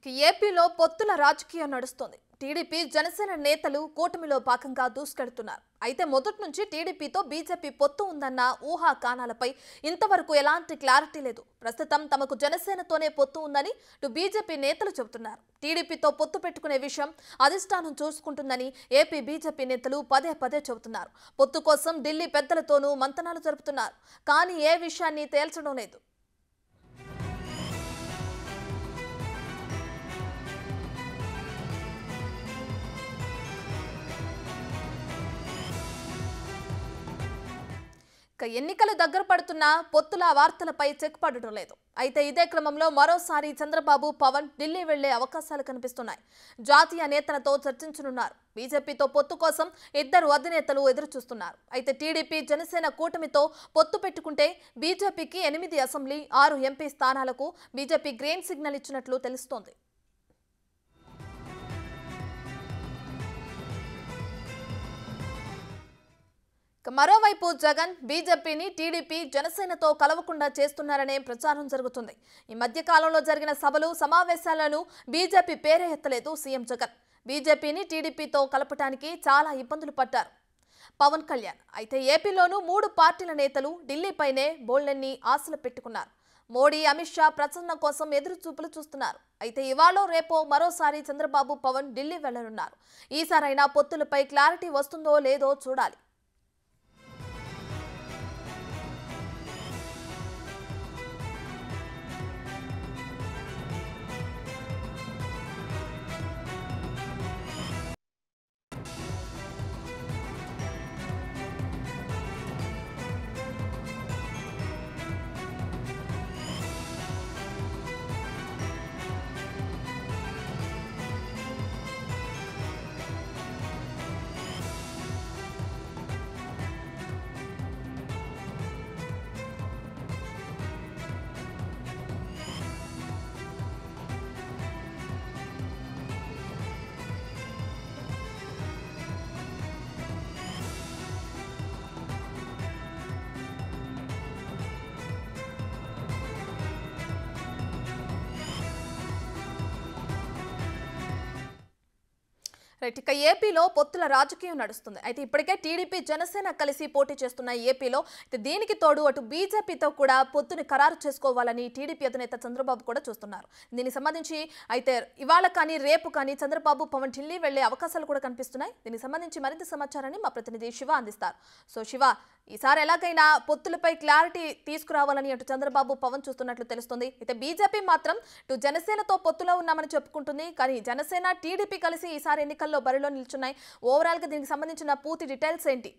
ఏపీలో పొత్తుల రాజకీయం నడుస్తోంది టీడీపీ జనసేన నేతలు కూటమిలో భాగంగా దూసుకెడుతున్నారు అయితే మొదటి నుంచి టీడీపీతో బీజేపీ పొత్తు ఉందన్న ఊహా కానాలపై ఇంతవరకు ఎలాంటి క్లారిటీ లేదు ప్రస్తుతం తమకు జనసేనతోనే పొత్తు ఉందని ఇటు బీజేపీ నేతలు చెబుతున్నారు టీడీపీతో పొత్తు పెట్టుకునే విషయం అధిష్టానం చూసుకుంటుందని ఏపీ బీజేపీ నేతలు పదే పదే చెబుతున్నారు పొత్తు కోసం ఢిల్లీ పెద్దలతోనూ మంతనాలు జరుపుతున్నారు కానీ ఏ విషయాన్ని తేల్చడం లేదు ఇక ఎన్నికలు దగ్గర పడుతున్న పొత్తుల వార్తలపై చెక్ పడటం లేదు అయితే ఇదే క్రమంలో మరోసారి చంద్రబాబు పవన్ ఢిల్లీ వెళ్లే అవకాశాలు కనిపిస్తున్నాయి జాతీయ నేతలతో చర్చించనున్నారు బీజేపీతో పొత్తు కోసం ఇద్దరు అధినేతలు ఎదురు చూస్తున్నారు అయితే టీడీపీ జనసేన కూటమితో పొత్తు పెట్టుకుంటే బీజేపీకి ఎనిమిది అసెంబ్లీ ఆరు ఎంపీ స్థానాలకు బీజేపీ గ్రీన్ సిగ్నల్ ఇచ్చినట్లు తెలుస్తోంది ఇక మరోవైపు జగన్ బీజేపీని టీడీపీ జనసేనతో కలవకుండా చేస్తున్నారనే ప్రచారం జరుగుతుంది ఈ మధ్య కాలంలో జరిగిన సభలు సమావేశాలను బీజేపీ పేరే ఎత్తలేదు సీఎం జగన్ బీజేపీని టీడీపీతో కలపటానికి చాలా ఇబ్బందులు పడ్డారు పవన్ కళ్యాణ్ అయితే ఏపీలోనూ మూడు పార్టీల నేతలు ఢిల్లీపైనే బోల్డెన్ని ఆశలు పెట్టుకున్నారు మోడీ అమిత్ షా ప్రసన్న కోసం ఎదురు చూపులు చూస్తున్నారు అయితే ఇవాళ రేపో మరోసారి చంద్రబాబు పవన్ ఢిల్లీ వెళ్లనున్నారు ఈసారైనా పొత్తులపై క్లారిటీ వస్తుందో లేదో చూడాలి రైట్ ఇక ఏపీలో పొత్తుల రాజకీయం నడుస్తుంది అయితే ఇప్పటికే టీడీపీ జనసేన కలిసి పోటీ చేస్తున్న ఏపీలో అయితే దీనికి తోడు అటు బీజేపీతో కూడా పొత్తుని ఖరారు చేసుకోవాలని టీడీపీ అధినేత చంద్రబాబు కూడా చూస్తున్నారు దీనికి సంబంధించి అయితే ఇవాళ కానీ రేపు కానీ చంద్రబాబు పవన్ ఢిల్లీ వెళ్లే అవకాశాలు కూడా కనిపిస్తున్నాయి దీనికి సంబంధించి మరింత సమాచారాన్ని మా ప్రతినిధి శివ అందిస్తారు సో శివ ఈసారి ఎలాగైనా పొత్తులపై క్లారిటీ తీసుకురావాలని అటు చంద్రబాబు పవన్ చూస్తున్నట్లు తెలుస్తుంది అయితే బీజేపీ మాత్రం ఇటు జనసేనతో పొత్తులో ఉన్నామని చెప్పుకుంటుంది కానీ జనసేన టీడీపీ కలిసి ఈసారి ఎన్నికల్లో బరిలో నిల్చున్నాయి ఓవరాల్ గా దీనికి సంబంధించిన పూర్తి డీటెయిల్స్ ఏంటి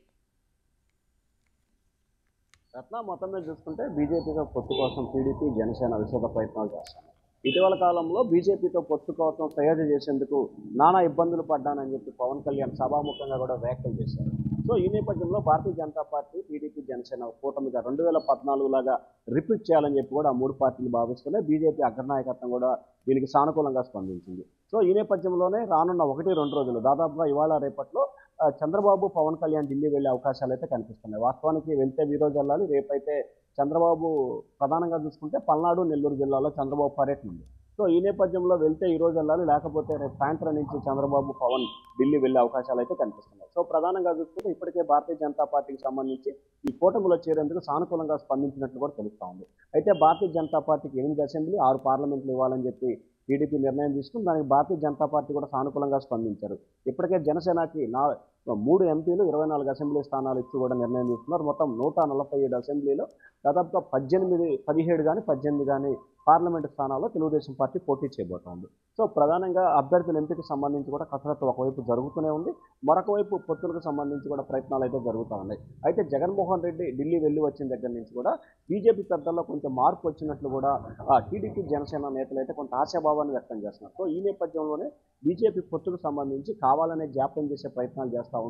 రత్న మొత్తం మీద చూసుకుంటే బీజేపీతో పొత్తు కోసం టీడీపీ జనసేన విశేష ప్రయత్నాలు చేస్తాయి ఇటీవల కాలంలో బీజేపీతో పొత్తు కోసం తయారు చేసేందుకు నానా ఇబ్బందులు పడ్డానని చెప్పి పవన్ కళ్యాణ్ సభాముఖంగా కూడా వ్యాఖ్యలు చేశారు సో ఈ నేపథ్యంలో భారతీయ జనతా పార్టీ టీడీపీ జనసేన కూటమిగా రెండు వేల పద్నాలుగు లాగా రిపీట్ చేయాలని చెప్పి కూడా ఆ మూడు పార్టీలు భావిస్తూనే బీజేపీ అగ్రనాయకత్వం కూడా దీనికి సానుకూలంగా స్పందించింది సో ఈ నేపథ్యంలోనే రానున్న ఒకటి రెండు రోజులు దాదాపుగా ఇవాళ రేపట్లో ఆ, చంద్రబాబు పవన్ కళ్యాణ్ ఢిల్లీ వెళ్ళే అవకాశాలు అయితే కనిపిస్తున్నాయి వాస్తవానికి వెళ్తే ఈ రోజు వెళ్ళాలి రేపైతే చంద్రబాబు ప్రధానంగా చూసుకుంటే పల్నాడు నెల్లూరు జిల్లాలో చంద్రబాబు పర్యటన ఉంది సో ఈ నేపథ్యంలో వెళ్తే ఈ రోజు వెళ్ళాలి లేకపోతే రేపు సాయంత్రం నుంచి చంద్రబాబు పవన్ ఢిల్లీ వెళ్ళే అవకాశాలు అయితే కనిపిస్తున్నాయి సో ప్రధానంగా చూసుకుంటే ఇప్పటికే భారతీయ జనతా పార్టీకి సంబంధించి ఈ కూటమిలో చేరేందుకు సానుకూలంగా స్పందించినట్లు కూడా తెలుస్తా ఉంది అయితే భారతీయ జనతా పార్టీకి ఎనిమిది అసెంబ్లీ ఆరు పార్లమెంట్లు ఇవ్వాలని చెప్పి టీడీపీ నిర్ణయం తీసుకుని దానికి భారతీయ జనతా పార్టీ కూడా సానుకూలంగా స్పందించారు ఇప్పటికే జనసేనకి నా మూడు ఎంపీలు ఇరవై నాలుగు అసెంబ్లీ స్థానాలు ఇచ్చి కూడా నిర్ణయం తీసుకున్నారు మొత్తం నూట నలభై ఏడు అసెంబ్లీలో దాదాపుగా పద్దెనిమిది పదిహేడు కానీ పద్దెనిమిది కానీ పార్లమెంట్ స్థానాల్లో తెలుగుదేశం పార్టీ పోటీ చేయబోతోంది సో ప్రధానంగా అభ్యర్థుల ఎంపికకు సంబంధించి కూడా కసరత్తు ఒకవైపు జరుగుతూనే ఉంది మరొక వైపు పొత్తులకు సంబంధించి కూడా ప్రయత్నాలు అయితే జరుగుతూ ఉన్నాయి అయితే జగన్మోహన్ రెడ్డి ఢిల్లీ వెళ్ళి వచ్చిన దగ్గర నుంచి కూడా బీజేపీ పెద్దల్లో కొంచెం మార్పు వచ్చినట్లు కూడా ఆ టీడీపీ జనసేన నేతలు అయితే కొంత ఆశాభావాన్ని వ్యక్తం చేస్తున్నారు సో ఈ నేపథ్యంలోనే బీజేపీ పొత్తుకు సంబంధించి కావాలనే జాప్యం చేసే ప్రయత్నాలు చేస్తూ ఉంది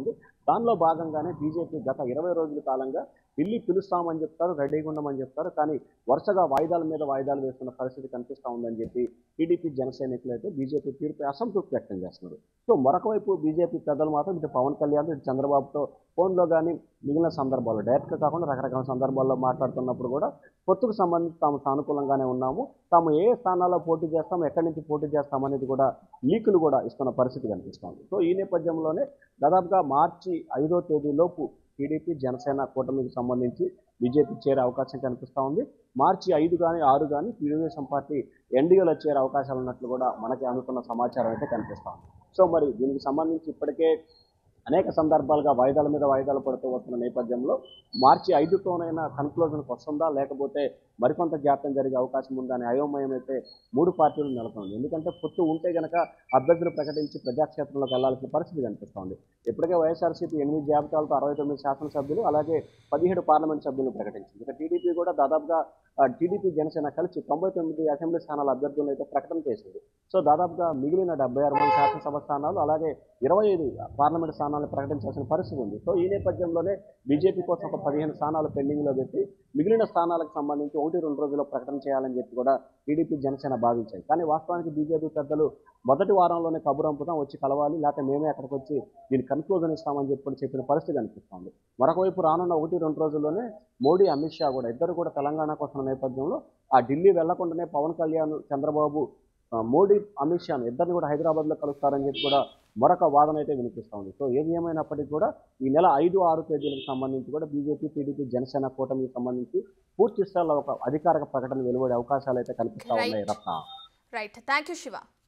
దానిలో భాగంగానే బీజేపీ గత ఇరవై రోజుల కాలంగా ఢిల్లీ పిలుస్తామని చెప్తారు రెడీగా ఉండమని చెప్తారు కానీ వరుసగా వాయిదాల మీద వాయిదాలు వేస్తున్న పరిస్థితి కనిపిస్తూ ఉందని చెప్పి టీడీపీ జన సైనికులు అయితే బీజేపీ తీరుపై అసంతృప్తి వ్యక్తం చేస్తున్నారు సో మరొక వైపు బీజేపీ పెద్దలు మాత్రం ఇటు పవన్ కళ్యాణ్ ఇటు చంద్రబాబుతో ఫోన్లో కానీ మిగిలిన సందర్భాల్లో డైరెక్ట్గా కాకుండా రకరకాల సందర్భాల్లో మాట్లాడుతున్నప్పుడు కూడా పొత్తుకు సంబంధించి తాము సానుకూలంగానే ఉన్నాము తాము ఏ స్థానాల్లో పోటీ చేస్తాం ఎక్కడి నుంచి పోటీ చేస్తాం అనేది కూడా లీకులు కూడా ఇస్తున్న పరిస్థితి కనిపిస్తోంది సో ఈ నేపథ్యంలోనే దాదాపుగా మార్చి ఐదో తేదీలోపు టీడీపీ జనసేన కూటమికి సంబంధించి బీజేపీ చేరే అవకాశం కనిపిస్తూ ఉంది మార్చి ఐదు కానీ ఆరు కానీ తెలుగుదేశం పార్టీ ఎన్డీఏలో చేరే అవకాశాలు ఉన్నట్లు కూడా మనకి అందుతున్న సమాచారం అయితే కనిపిస్తూ ఉంది సో మరి దీనికి సంబంధించి ఇప్పటికే అనేక సందర్భాలుగా వాయిదాల మీద వాయిదాలు పడుతూ వస్తున్న నేపథ్యంలో మార్చి ఐదుతోనైనా కన్క్లూజన్కి వస్తుందా లేకపోతే మరికొంత జాప్యం జరిగే అవకాశం ఉందా అనే అయోమయం అయితే మూడు పార్టీలు నెలకొంది ఎందుకంటే పొత్తు ఉంటే గనక అభ్యర్థులు ప్రకటించి ప్రజాక్షేత్రంలోకి వెళ్లాల్సిన పరిస్థితి కనిపిస్తోంది ఇప్పటికే వైఎస్ఆర్సీపీ ఎనిమిది జాబితాలతో అరవై తొమ్మిది శాసనసభ్యులు అలాగే పదిహేడు పార్లమెంట్ సభ్యులను ప్రకటించింది ఇక టీడీపీ కూడా దాదాపుగా ఆ, టీడీపీ జనసేన కలిసి తొంభై తొమ్మిది అసెంబ్లీ స్థానాల అభ్యర్థులను అయితే ప్రకటన చేసింది సో దాదాపుగా మిగిలిన డెబ్బై ఆరు మంది శాసనసభ స్థానాలు అలాగే ఇరవై ఐదు పార్లమెంట్ స్థానాలను ప్రకటించాల్సిన పరిస్థితి ఉంది సో ఈ నేపథ్యంలోనే బీజేపీ కోసం ఒక పదిహేను స్థానాలు పెండింగ్లో పెట్టి మిగిలిన స్థానాలకు సంబంధించి ఒకటి రెండు రోజుల్లో ప్రకటన చేయాలని చెప్పి కూడా టీడీపీ జనసేన భావించాయి కానీ వాస్తవానికి బీజేపీ పెద్దలు మొదటి వారంలోనే కబురు అంపుతాం వచ్చి కలవాలి లేకపోతే మేమే అక్కడికి వచ్చి దీని కన్క్లూజన్ ఇస్తామని చెప్పి చెప్పిన పరిస్థితి కనిపిస్తోంది మరొక వైపు రానున్న ఒకటి రెండు రోజుల్లోనే మోడీ అమిత్ షా కూడా ఇద్దరు కూడా తెలంగాణకు వస్తున్న నేపథ్యంలో ఆ ఢిల్లీ వెళ్లకుండానే పవన్ కళ్యాణ్ చంద్రబాబు ఆ, మోడీ అమిత్ షాను ఇద్దరిని కూడా హైదరాబాద్లో కలుస్తారని చెప్పి కూడా మరొక వాదన అయితే వినిపిస్తోంది సో ఏది ఏమైనప్పటికీ కూడా ఈ నెల ఐదు ఆరు తేదీలకు సంబంధించి కూడా బీజేపీ టీడీపీ జనసేన కూటమికి సంబంధించి పూర్తి స్థాయిలో ఒక అధికారిక ప్రకటన వెలువడే అవకాశాలు అయితే కనిపిస్తా ఉన్నాయి Ratna right thank you Shiva